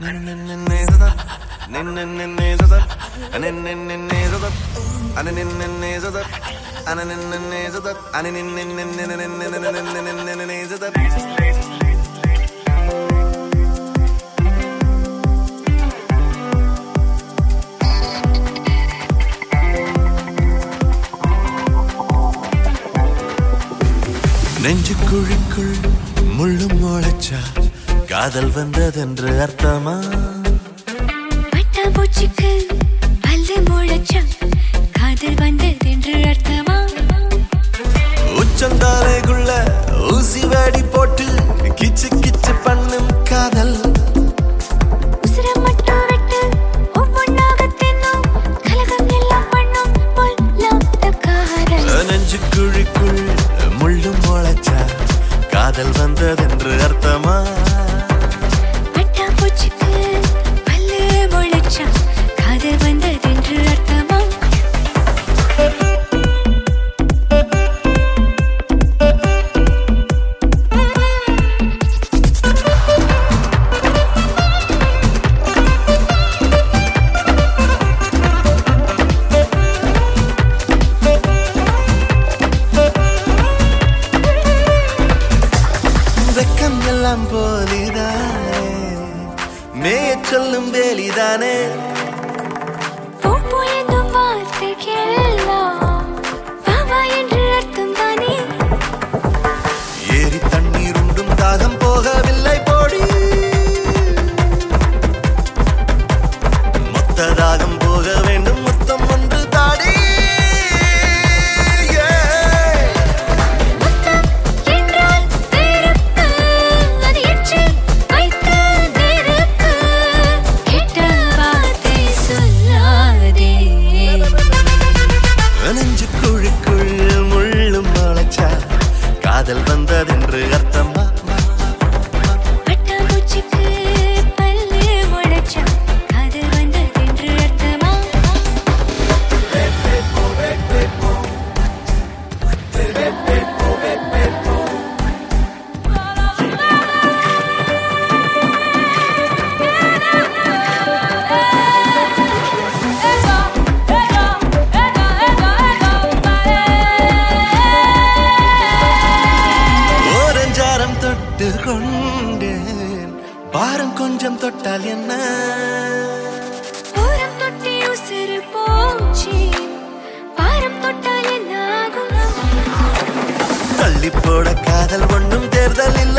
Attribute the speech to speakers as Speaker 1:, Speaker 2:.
Speaker 1: நெஞ்சு குழிக்குள் முள்ளும் முளைச்சா காதல் வந்ததென்று அர்த்தமா
Speaker 2: பட்டாம்பூச்சிக்கு பல்லு முளைச்சா காதல் வந்ததென்று அர்த்தமா
Speaker 1: உச்சந்தாலைக்குள்ள ஊசி வாடி போட்டு கிச்சு கிச்சு பண்ணும் காதல்
Speaker 2: உசுர மட்டும் விட்டு ஒவ்வொன்னாக தின்னும் கலகம் எல்லாம் பண்ணும் பொல்லாத காதல்
Speaker 1: நெஞ்சு குழிக்குள் முள்ளும் முளைச்சா காதல் வந்ததென்று அர்த்தமா
Speaker 2: பட்டாம்பூச்சிக்கு பல்லு முளைச்சா காதல் வந்ததென்று அர்த்தமா
Speaker 1: வெக்கம் எல்லாம் போலிதானே மேயச் சொல்லும் வேலிதானே
Speaker 2: பூப்பு என்னும் வார்த்தைக்கெல்லாம் பாபா என்று அர்த்தம் தானே
Speaker 1: ஏரி தண்ணீர் உண்டும் தாகம் போகவில்லை போடி மொத்த தாகம் போக வேண்டும் மொத்தம் ஒன்று தாடி Yeah.
Speaker 2: முத்தம் என்றால் வெறுப்பு, அது எச்சில் வைத்த நெருப்பு. கெட்ட வார்த்தை சொல்லாதே.
Speaker 1: நெஞ்சு குழிக்குள் முள்ளும் முளைச்சா காதல் வந்ததென்று அர்த்தமா
Speaker 2: பட்டாம்பூச்சிக்கு பல்லு முளைச்சா, காதல் வந்ததென்று அர்த்தமா?
Speaker 1: ஓரஞ்சாரம் தொட்டு கொண்டேன் பாரம் கொஞ்சம் தொட்டால் என்ன
Speaker 2: ஓரம் தொட்டி உசுறு போச்சு, பாரம் தொட்டால் என்ன ஆகும்
Speaker 1: தள்ளி போட காதல் ஒண்ணும் தேர்தல்